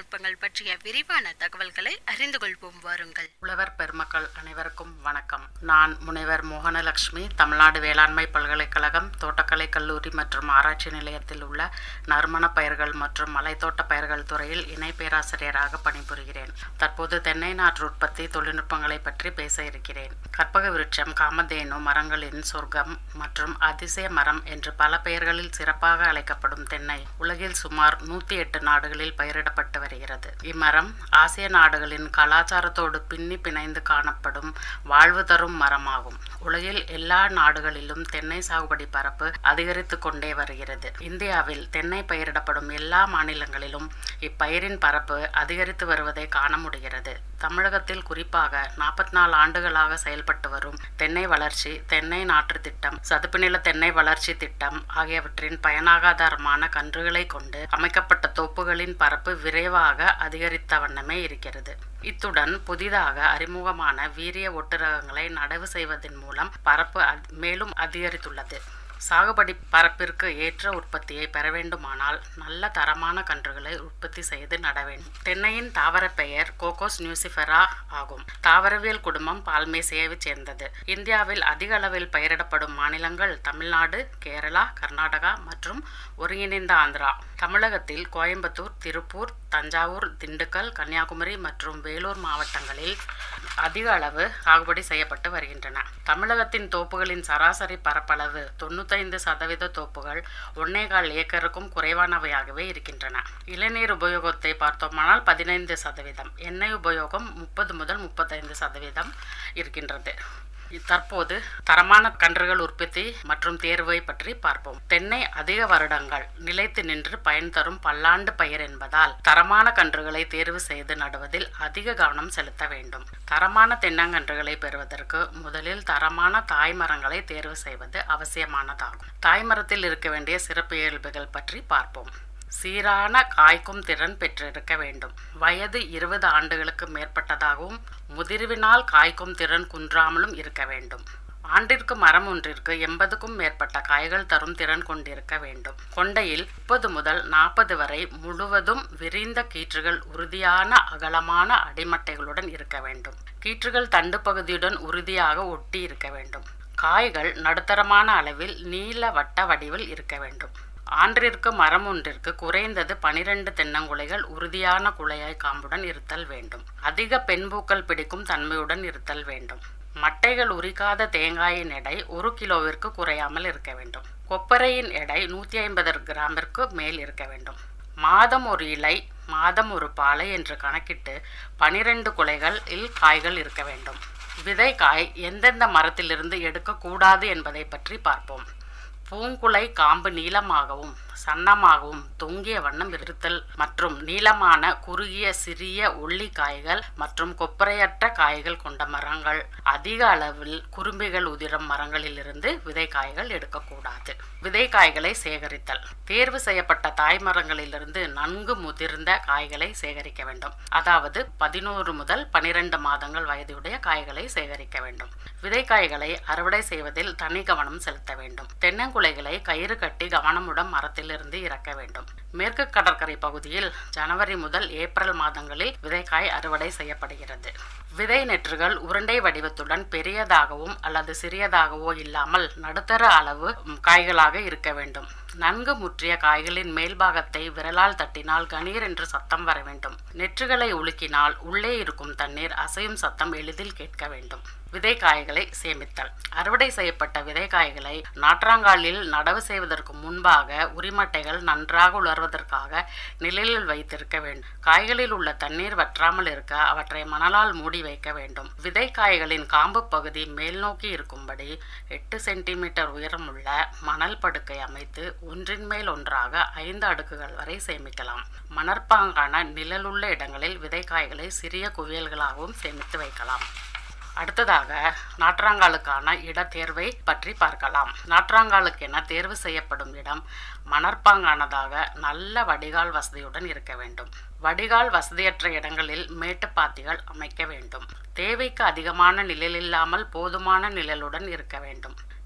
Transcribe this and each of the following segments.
தொழில்நுட்பங்கள் பற்றிய விரிவான தகவல்களை அறிந்து கொள்வோம் வாருங்கள் உழவர் பெருமக்கள் அனைவருக்கும் வணக்கம் நான் முனைவர் மோகனலட்சுமி தமிழ்நாடு வேளாண்மை பல்கலைக்கழகம் தோட்டக்கலை கல்லூரி மற்றும் ஆராய்ச்சி நிலையத்தில் உள்ள நறுமண பயிர்கள் மற்றும் மலைத்தோட்ட பயிர்கள் துறையில் இணை பேராசிரியராக பணிபுரிகிறேன் தற்போது தென்னை நாற்று உற்பத்தி தொழில்நுட்பங்களை பற்றி பேச இருக்கிறேன் கற்பக விருட்சம் காமதேனு மரங்களின் சொர்க்கம் மற்றும் அதிசய மரம் என்று பல பெயர்களில் சிறப்பாக அழைக்கப்படும் தென்னை உலகில் சுமார் நூற்றி எட்டு நாடுகளில் பயிரிடப்பட்டு வருகிறது இம்மரம் ஆசிய நாடுகளின் கலாச்சாரத்தோடு பின்னி பிணைந்து காணப்படும் வாழ்வு தரும் மரமாகும் உலகில் எல்லா நாடுகளிலும் தென்னை சாகுபடி பரப்பு அதிகரித்து கொண்டே வருகிறது இந்தியாவில் தென்னை பயிரிடப்படும் எல்லா மாநிலங்களிலும் இப்பயிரின் பரப்பு அதிகரித்து வருவதை காண முடிகிறது தமிழகத்தில் குறிப்பாக நாற்பத்தி நாலு ஆண்டுகளாக செயல்பட்டு வரும் தென்னை வளர்ச்சி தென்னை நாற்று திட்டம் சதுப்பு நில தென்னை வளர்ச்சி திட்டம் ஆகியவற்றின் பயனாகாதாரமான கன்றுகளை கொண்டு அமைக்கப்பட்ட தோப்புகளின் பரப்பு விரைவாக அதிகரித்த வண்ணமே இருக்கிறது இத்துடன் புதிதாக அறிமுகமான வீரிய ஒட்டுரகங்களை நடவு செய்வதன் மூலம் பரப்பு அத்- மேலும் அதிகரித்துள்ளது சாகுபடி பரப்பிற்கு ஏற்ற உற்பத்தியை பெற வேண்டுமானால் நல்ல தரமான கன்றுகளை உற்பத்தி செய்து நட வேண்டும் தென்னையின் தாவர பெயர் கோகோஸ் நியூசிஃபெரா ஆகும் தாவரவியல் குடும்பம் பால்மேசியாவைச் சேர்ந்தது இந்தியாவில் அதிக அளவில் பயிரிடப்படும் மாநிலங்கள் தமிழ்நாடு கேரளா கர்நாடகா மற்றும் ஒருங்கிணைந்த ஆந்திரா தமிழகத்தில் கோயம்புத்தூர் திருப்பூர் தஞ்சாவூர் திண்டுக்கல் கன்னியாகுமரி மற்றும் வேலூர் மாவட்டங்களில் அதிக அளவு சாகுபடி செய்யப்பட்டு வருகின்றன தமிழகத்தின் தோப்புகளின் சராசரி பரப்பளவு தொண்ணூத்தைந்து சதவீத தோப்புகள் ஒன்னேகால் ஏக்கருக்கும் குறைவானவையாகவே இருக்கின்றன இளநீர் உபயோகத்தை பார்த்தோமானால் பதினைந்து சதவீதம் எண்ணெய் உபயோகம் முப்பது முதல் முப்பத்தைந்து சதவீதம் இருக்கின்றது தற்போது தரமான கன்றுகள் உற்பத்தி மற்றும் தேர்வை பற்றி பார்ப்போம் தென்னை அதிக வருடங்கள் நிலைத்து நின்று பயன் தரும் பல்லாண்டு பயிர் என்பதால் தரமான கன்றுகளை தேர்வு செய்து நடுவதில் அதிக கவனம் செலுத்த வேண்டும் தரமான தென்னங்கன்றுகளை பெறுவதற்கு முதலில் தரமான தாய் மரங்களை தேர்வு செய்வது அவசியமானதாகும் தாய் மரத்தில் இருக்க வேண்டிய சிறப்பு இயல்புகள் பற்றி பார்ப்போம் சீரான காய்க்கும் திறன் பெற்றிருக்க வேண்டும் வயது இருபது ஆண்டுகளுக்கு மேற்பட்டதாகவும் முதிர்வினால் காய்க்கும் திறன் குன்றாமலும் இருக்க வேண்டும் ஆண்டிற்கு மரம் ஒன்றிற்கு எண்பதுக்கும் மேற்பட்ட காய்கள் தரும் திறன் கொண்டிருக்க வேண்டும் கொண்டையில் முப்பது முதல் நாற்பது வரை முழுவதும் விரிந்த கீற்றுகள் உறுதியான அகலமான அடிமட்டைகளுடன் இருக்க வேண்டும் கீற்றுகள் தண்டு பகுதியுடன் உறுதியாக ஒட்டி இருக்க வேண்டும் காய்கள் நடுத்தரமான அளவில் நீல வட்ட வடிவில் இருக்க வேண்டும் ஆண்டிற்கு மரம் ஒன்றிற்கு குறைந்தது பனிரெண்டு தென்னங்குலைகள் உறுதியான குலையாய் காம்புடன் இருத்தல் வேண்டும் அதிக பெண்பூக்கள் பிடிக்கும் தன்மையுடன் இருத்தல் வேண்டும் மட்டைகள் உரிக்காத தேங்காயின் எடை ஒரு கிலோவிற்கு குறையாமல் இருக்க வேண்டும் கொப்பரையின் எடை நூற்றி ஐம்பது கிராமிற்கு மேல் இருக்க வேண்டும் மாதம் ஒரு இலை மாதம் ஒரு பாலை என்று கணக்கிட்டு பனிரெண்டு குலைகள் இல் காய்கள் இருக்க வேண்டும் விதைக்காய் எந்தெந்த மரத்திலிருந்து எடுக்கக்கூடாது என்பதை பற்றி பார்ப்போம் பூங்குலை காம்பு நீளமாகவும் சன்னமாகவும் தொங்கிய வண்ணம் இருத்தல் மற்றும் நீளமான குறுகிய சிறிய ஒல்லி காய்கள் மற்றும் கொப்பரையற்ற காய்கள் கொண்ட மரங்கள் அதிக அளவில் குறும்பிகள் உதிரும் மரங்களிலிருந்து விதைக்காய்கள் எடுக்கக்கூடாது விதைக்காய்களை சேகரித்தல் தேர்வு செய்யப்பட்ட தாய் மரங்களிலிருந்து நன்கு முதிர்ந்த காய்களை சேகரிக்க வேண்டும் அதாவது பதினோரு முதல் பனிரெண்டு மாதங்கள் வயதுடைய காய்களை சேகரிக்க வேண்டும் விதைக்காய்களை அறுவடை செய்வதில் தனி கவனம் செலுத்த வேண்டும் தென்னங்குலைகளை கயிறு கட்டி கவனமுடன் மரத்திலிருந்து இறக்க வேண்டும் மேற்கு கடற்கரை பகுதியில் ஜனவரி முதல் ஏப்ரல் மாதங்களில் விதைக்காய் அறுவடை செய்யப்படுகிறது விதை நெற்றுகள் உருண்டை வடிவத்துடன் பெரியதாகவும் அல்லது சிறியதாகவோ இல்லாமல் நடுத்தர அளவு ம், காய்களாக இருக்க வேண்டும் நன்கு முற்றிய காய்களின் மேல்பாகத்தை விரலால் தட்டினால் கணீர் என்று சத்தம் வர வேண்டும் நெற்றுகளை உலுக்கினால் உள்ளே இருக்கும் தண்ணீர் அசையும் சத்தம் எளிதில் கேட்க வேண்டும் விதைக்காய்களை சேமித்தல் அறுவடை செய்யப்பட்ட விதைக்காய்களை நாற்றாங்காலில் நடவு செய்வதற்கு முன்பாக உரிமட்டைகள் நன்றாக உலர்வதற்காக நிழலில் வைத்திருக்க வேண்டும் காய்களில் உள்ள தண்ணீர் வற்றாமல் இருக்க அவற்றை மணலால் மூடி வைக்க வேண்டும் விதைக்காய்களின் காம்பு பகுதி மேல் நோக்கி இருக்கும்படி எட்டு சென்டிமீட்டர் உயரமுள்ள மணல் படுக்கை அமைத்து ஒன்றின் மேல் ஒன்றாக ஐந்து அடுக்குகள் வரை சேமிக்கலாம் மணற்பாங்கான நிழலுள்ள இடங்களில் விதைக்காய்களை சிறிய குவியல்களாகவும் சேமித்து வைக்கலாம் அடுத்ததாக நாற்றாங்காலுக்கான இடத்தேர்வை பற்றி பார்க்கலாம் நாற்றாங்காலுக்கென தேர்வு செய்யப்படும் இடம் மணற்பாங்கானதாக நல்ல வடிகால் வசதியுடன் இருக்க வேண்டும் வடிகால் வசதியற்ற இடங்களில் மேட்டுப்பாத்திகள் அமைக்க வேண்டும் தேவைக்கு அதிகமான நிழலில்லாமல் போதுமான நிழலுடன் இருக்க வேண்டும்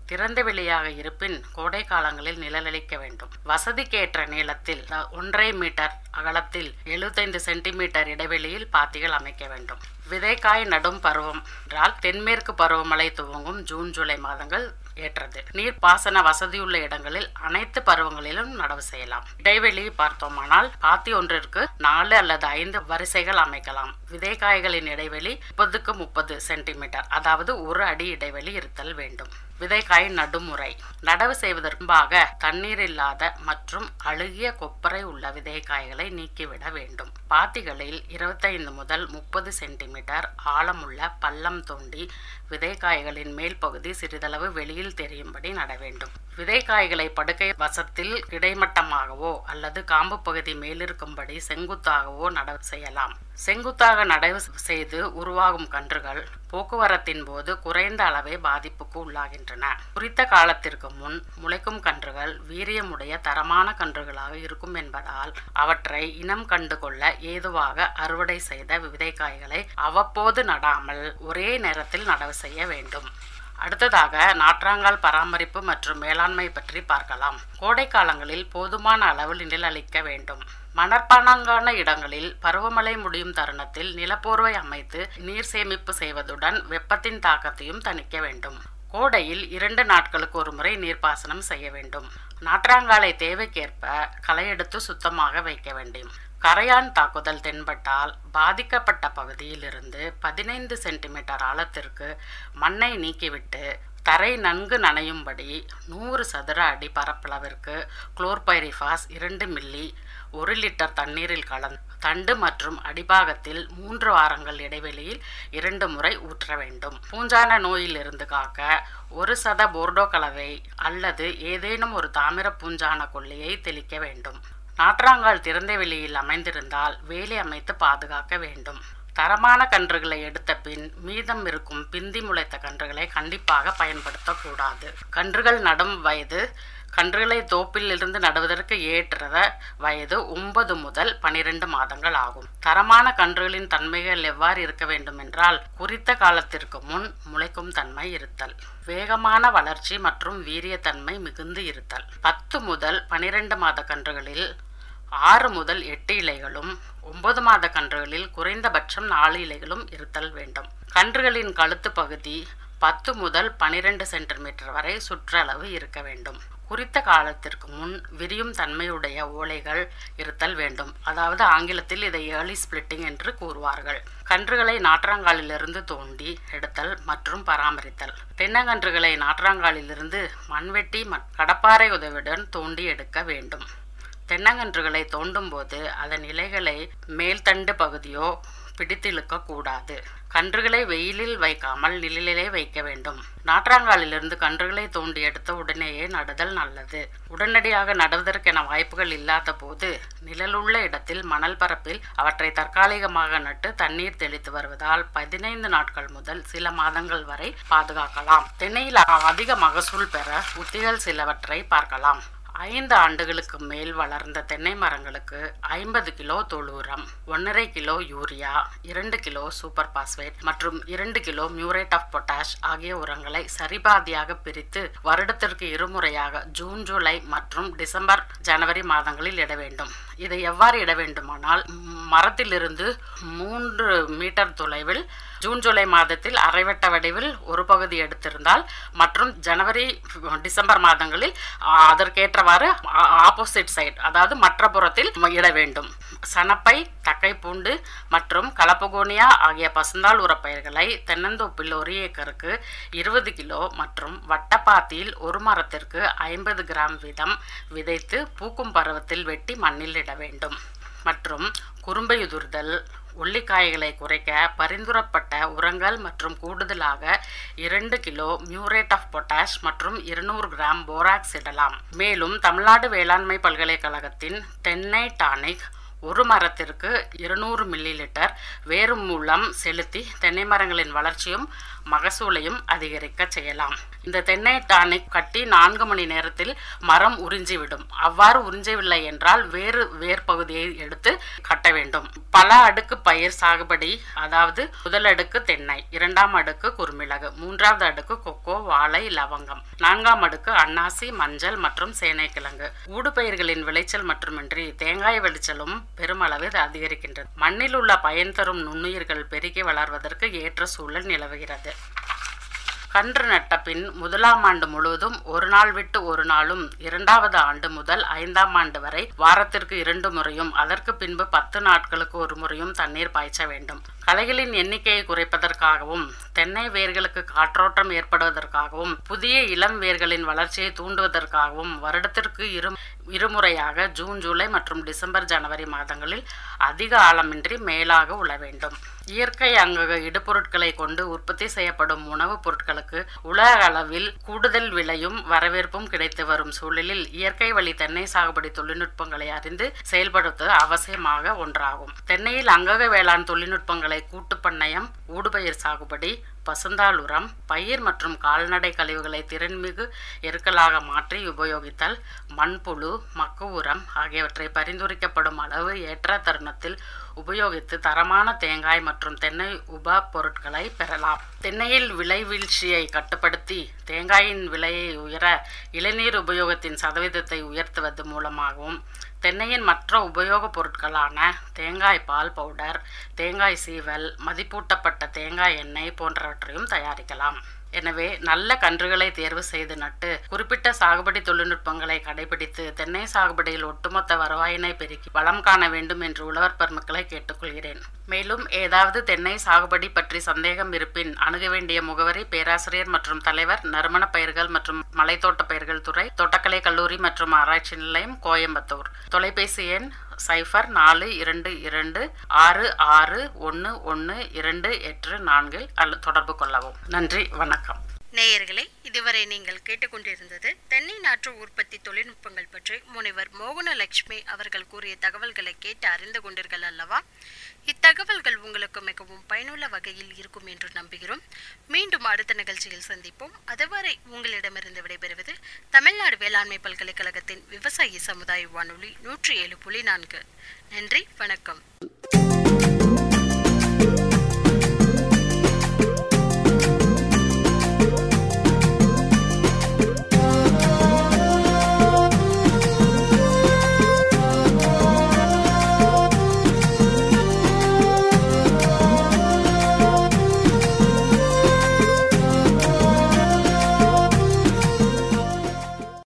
திறந்த வெளியாக இருப்பின் கோடை காலங்களில் நிழலளிக்க வேண்டும் வசதிக்கேற்ற நீளத்தில் அ, ஒன்றரை மீட்டர் அகலத்தில் எழுபத்தைந்து சென்டிமீட்டர் இடைவெளியில் பாத்திகள் அமைக்க வேண்டும் விதைக்காய் நடும் பருவம் என்றால் தென்மேற்கு பருவமழை துவங்கும் ஜூன் ஜூலை மாதங்கள் ஏற்றது நீர்ப்பாசன வசதியுள்ள இடங்களில் அனைத்து பருவங்களிலும் நடவு செய்யலாம் இடைவெளி பார்த்தோமானால் பாத்தி ஒன்றிற்கு நாலு அல்லது ஐந்து வரிசைகள் அமைக்கலாம் விதைக்காய்களின் இடைவெளி முப்பதுக்கு முப்பது சென்டிமீட்டர் அதாவது ஒரு அடி இடைவெளி இருத்தல் வேண்டும் விதைக்காய் நடுமுறை நடவு செய்வதற்கு முன்பாக தண்ணீர் இல்லாத மற்றும் அழுகிய கொப்பரை உள்ள விதைக்காய்களை நீக்கிவிட வேண்டும் பாத்திகளில் இருபத்தைந்து முதல் முப்பது சென்டிமீட்டர் ஆழமுள்ள பள்ளம் தோண்டி விதைக்காய்களின் மேல் பகுதி சிறிதளவு வெளியில் தெரியும்படி நட வேண்டும் விதைக்காய்களை படுக்கை வசத்தில் கிடைமட்டமாகவோ அல்லது காம்பு பகுதி மேலிருக்கும்படி செங்குத்தாகவோ நடவு செய்யலாம் செங்குத்தாக நடவு செய்து உருவாகும் கன்றுகள் போக்குவரத்தின் போது குறைந்த அளவே பாதிப்புக்கு உள்ளாகின்றன குறித்த காலத்திற்கு முன் முளைக்கும் கன்றுகள் வீரியமுடைய தரமான கன்றுகளாக இருக்கும் என்பதால் அவற்றை இனம் கண்டு கொள்ள ஏதுவாக அறுவடை செய்த விதைக்காய்களை அவ்வப்போது நடாமல் ஒரே நேரத்தில் நடவு செய்ய வேண்டும் அடுத்ததாக நாற்றாங்கால் பராமரிப்பு மற்றும் மேலாண்மை பற்றி பார்க்கலாம் கோடை காலங்களில் போதுமான அளவில் நிழல் அளிக்க வேண்டும் மணற்பானாங்கான இடங்களில் பருவமழை முடியும் தருணத்தில் நிலப்போர்வை அமைத்து நீர் சேமிப்பு செய்வதுடன் வெப்பத்தின் தாக்கத்தையும் தணிக்க வேண்டும் கோடையில் இரண்டு நாட்களுக்கு ஒரு முறை நீர்ப்பாசனம் செய்ய வேண்டும் நாற்றாங்காலை தேவைக்கேற்ப களையெடுத்து சுத்தமாக வைக்க வேண்டும் கரையான் தாக்குதல் தென்பட்டால் பாதிக்கப்பட்ட பகுதியிலிருந்து பதினைந்து சென்டிமீட்டர் ஆழத்திற்கு மண்ணை நீக்கிவிட்டு தரை நன்கு நனையும்படி நூறு சதுர அடி பரப்பளவிற்கு குளோர்பைரிஃபாஸ் இரண்டு மில்லி ஒரு லிட்டர் தண்ணீரில் கலந்து தண்டு மற்றும் அடிபாகத்தில் மூன்று வாரங்கள் இடைவெளியில் இரண்டு முறை ஊற்ற வேண்டும் பூஞ்சான நோயிலிருந்து காக்க ஒரு சத போர்டோ கலவை அல்லது ஏதேனும் ஒரு தாமிர பூஞ்சான கொல்லியை தெளிக்க வேண்டும் நாற்றாங்கால் திறந்த வெளியில் அமைந்திருந்தால் வேலி அமைத்து பாதுகாக்க வேண்டும் தரமான கன்றுகளை எடுத்த பின் மீதம் இருக்கும் பிந்தி முளைத்த கன்றுகளை கண்டிப்பாக பயன்படுத்தக்கூடாது கன்றுகள் நடும் வயது கன்றுகளை தோப்பில் இருந்து நடுவதற்கு ஏற்றத வயது ஒன்பது முதல் பனிரெண்டு மாதங்கள் ஆகும் தரமான கன்றுகளின் தன்மைகள் எவ்வாறு இருக்க வேண்டும் என்றால் குறித்த காலத்திற்கு முன் முளைக்கும் தன்மை இருத்தல் வேகமான வளர்ச்சி மற்றும் வீரியத்தன்மை மிகுந்து இருத்தல் பத்து முதல் பனிரெண்டு மாத கன்றுகளில் ஆறு முதல் எட்டு இலைகளும் ஒன்பது மாத கன்றுகளில் குறைந்தபட்சம் நாலு இலைகளும் இருத்தல் வேண்டும் கன்றுகளின் கழுத்து பகுதி பத்து முதல் பனிரெண்டு சென்டிமீட்டர் வரை சுற்றளவு இருக்க வேண்டும் குறித்த காலத்திற்கு முன் விரியும் தன்மையுடைய ஓலைகள் இருத்தல் வேண்டும் அதாவது ஆங்கிலத்தில் இதை ஏர்லி ஸ்பிளிட்டிங் என்று கூறுவார்கள் கன்றுகளை நாற்றாங்காலிலிருந்து தோண்டி எடுத்தல் மற்றும் பராமரித்தல் தென்னங்கன்றுகளை நாற்றாங்காலிலிருந்து மண்வெட்டி மற்- கடப்பாரை உதவியுடன் தோண்டி எடுக்க வேண்டும் தென்னங்கன்றுகளை தோண்டும் போது அதன் இலைகளை மேல்தண்டு பகுதியோ பிடித்திழுக்க கூடாது கன்றுகளை வெயிலில் வைக்காமல் நிழலிலே வைக்க வேண்டும் நாற்றாங்காலிலிருந்து கன்றுகளை தோண்டி எடுத்த உடனேயே நடுதல் நல்லது உடனடியாக நடுவதற்கென வாய்ப்புகள் இல்லாத போது நிழலுள்ள இடத்தில் மணல் பரப்பில் அவற்றை தற்காலிகமாக நட்டு தண்ணீர் தெளித்து வருவதால் பதினைந்து நாட்கள் முதல் சில மாதங்கள் வரை பாதுகாக்கலாம் தென்னையில் அதிக மகசூல் பெற உத்திகள் சிலவற்றை பார்க்கலாம் ஐந்து ஆண்டுகளுக்கு மேல் வளர்ந்த தென்னை மரங்களுக்கு ஐம்பது கிலோ தொழு உரம் ஒன்றரை கிலோ யூரியா இரண்டு கிலோ சூப்பர் பாஸ்பேட் மற்றும் இரண்டு கிலோ மியூரேட் ஆஃப் பொட்டாஷ் ஆகிய உரங்களை சரிபாதியாக பிரித்து வருடத்திற்கு இருமுறையாக ஜூன் ஜூலை மற்றும் டிசம்பர் ஜனவரி மாதங்களில் இட வேண்டும் இதை எவ்வாறு இட வேண்டுமானால் ம், மரத்திலிருந்து மூன்று மீட்டர் தொலைவில் ஜூன் ஜூலை மாதத்தில் அரைவட்ட வடிவில் ஒரு பகுதி எடுத்திருந்தால் மற்றும் ஜனவரி டிசம்பர் மாதங்களில் ஆ, அதற்கேற்றவாறு ஆப்போசிட் சைடு அதாவது மற்ற புறத்தில் இட வேண்டும் சணப்பை தக்கைப்பூண்டு மற்றும் கலப்பகோனியா ஆகிய பசுந்தாள் உரப்பயிர்களை தென்னந்தோப்பில் ஒரு ஏக்கருக்கு இருபது கிலோ மற்றும் வட்டப்பாத்தியில் ஒரு மரத்திற்கு ஐம்பது கிராம் வீதம் விதைத்து பூக்கும் பருவத்தில் வெட்டி மண்ணில் இட வேண்டும் மற்றும் குறும்பையுதிர்தல் உள்ளிக்காய்களை குறைக்க பரிந்துரப்பட்ட உரங்கள் மற்றும் கூடுதலாக இரண்டு கிலோ மியூரேட் ஆஃப் பொட்டாஷ் மற்றும் இருநூறு கிராம் போராக்ஸ் இடலாம் மேலும் தமிழ்நாடு வேளாண்மை பல்கலைக்கழகத்தின் தென்னை டானிக் ஒரு மரத்திற்கு இருநூறு மில்லி லிட்டர் வேறு மூலம் செலுத்தி தென்னை மரங்களின் வளர்ச்சியும் மகசூலையும் அதிகரிக்க செய்யலாம் இந்த தென்னை டானிக் கட்டி நான்கு மணி நேரத்தில் மரம் உறிஞ்சிவிடும் அவ்வாறு உறிஞ்சவில்லை என்றால் வேறு வேர் பகுதியை எடுத்து கட்ட வேண்டும் பல அடுக்கு பயிர் சாகுபடி அதாவது முதல் அடுக்கு தென்னை இரண்டாம் அடுக்கு குறுமிளகு மூன்றாவது அடுக்கு கொக்கோ வாழை லவங்கம் நான்காம் அடுக்கு அன்னாசி மஞ்சள் மற்றும் சேனைக்கிழங்கு ஊடுபயிர்களின் விளைச்சல் மட்டுமின்றி தேங்காய் விளைச்சலும் பெருமளவு அதிகரிக்கின்றது மண்ணில் உள்ள பயன் தரும் நுண்ணுயிர்கள் பெருகி வளர்வதற்கு ஏற்ற சூழல் நிலவுகிறது கன்று நட்ட பின் முதலாம் ஆண்டு முழுவதும் ஒரு நாள் விட்டு ஒரு நாளும் இரண்டாவது ஆண்டு முதல் ஐந்தாம் ஆண்டு வரை வாரத்திற்கு இரண்டு முறையும் அதற்கு பின்பு பத்து நாட்களுக்கு ஒரு முறையும் தண்ணீர் பாய்ச்ச வேண்டும் களைகளின் எண்ணிக்கையை குறைப்பதற்காகவும் தென்னை வேர்களுக்கு காற்றோட்டம் ஏற்படுவதற்காகவும் புதிய இளம் வேர்களின் வளர்ச்சியை தூண்டுவதற்காகவும் வருடத்திற்கு இரு இருமுறையாக ஜூன் ஜூலை மற்றும் டிசம்பர் ஜனவரி மாதங்களில் அதிக ஆழமின்றி மேலாக உழ வேண்டும் இயற்கை அங்கக இடுபொருட்களை கொண்டு உற்பத்தி செய்யப்படும் உணவுப் பொருட்களுக்கு உலக அளவில் கூடுதல் விலையும் வரவேற்பும் கிடைத்து வரும் சூழலில் இயற்கை வழி தென்னை சாகுபடி தொழில்நுட்பங்களை அறிந்து செயல்படுத்துவது அவசியமாக ஒன்றாகும் தென்னையில் அங்கக வேளாண் தொழில்நுட்பங்களை கூட்டுப்பண்ணயம் ஊடுபயிர் சாகுபடி பசுந்தாள் உரம் பயிர் மற்றும் கால்நடை கழிவுகளை திறன்மிகு எருக்களாக மாற்றி உபயோகித்தல் மண்புழு மக்கு உரம் ஆகியவற்றை பரிந்துரைக்கப்படும் அளவு ஏற்ற தருணத்தில் உபயோகித்து தரமான தேங்காய் மற்றும் தென்னை உப பொருட்களை பெறலாம் தென்னையில் விலை வீழ்ச்சியை கட்டுப்படுத்தி தேங்காயின் விலையை உயர இளநீர் உபயோகத்தின் சதவீதத்தை உயர்த்துவது மூலமாகவும் தென்னையின் மற்ற உபயோகப் பொருட்களான தேங்காய் பால் பவுடர் தேங்காய் சீவல் மதிப்பூட்டப்பட்ட தேங்காய் எண்ணெய் போன்றவற்றையும் தயாரிக்கலாம் எனவே நல்ல கன்றுகளை தேர்வு செய்து நட்டு குறிப்பிட்ட சாகுபடி தொழில்நுட்பங்களை கடைபிடித்து தென்னை சாகுபடியில் ஒட்டுமொத்த வருவாயினை பெருக்கி வளம் காண வேண்டும் என்று உழவர் பெருமக்களை கேட்டுக்கொள்கிறேன் மேலும் ஏதாவது தென்னை சாகுபடி பற்றி சந்தேகம் இருப்பின் அணுக வேண்டிய முகவரி பேராசிரியர் மற்றும் தலைவர் நறுமண பயிர்கள் மற்றும் மலைத்தோட்ட பயிர்கள் துறை தோட்டக்கலை கல்லூரி மற்றும் ஆராய்ச்சி நிலையம் கோயம்புத்தூர் தொலைபேசி எண் சைஃபர் நாலு இரண்டு இரண்டு ஆறு ஆறு ஒன்று ஒன்று இரண்டு எட்டு நான்கில் அல்ல தொடர்பு கொள்ளவும் நன்றி வணக்கம் நேயர்களே இதுவரை நீங்கள் கேட்டுக்கொண்டிருந்தது தென்னை நாற்று உற்பத்தி தொழில்நுட்பங்கள் பற்றி முனைவர் மோகனலட்சுமி அவர்கள் கூறிய தகவல்களை கேட்டு அறிந்து கொண்டீர்கள் அல்லவா இத்தகவல்கள் உங்களுக்கு மிகவும் பயனுள்ள வகையில் இருக்கும் என்று நம்புகிறோம் மீண்டும் அடுத்த நிகழ்ச்சியில் சந்திப்போம் அதுவரை உங்களிடமிருந்து விடைபெறுவது தமிழ்நாடு வேளாண்மை பல்கலைக்கழகத்தின் விவசாயி சமுதாய வானொலி நூற்றி ஏழு புள்ளி நான்கு நன்றி வணக்கம்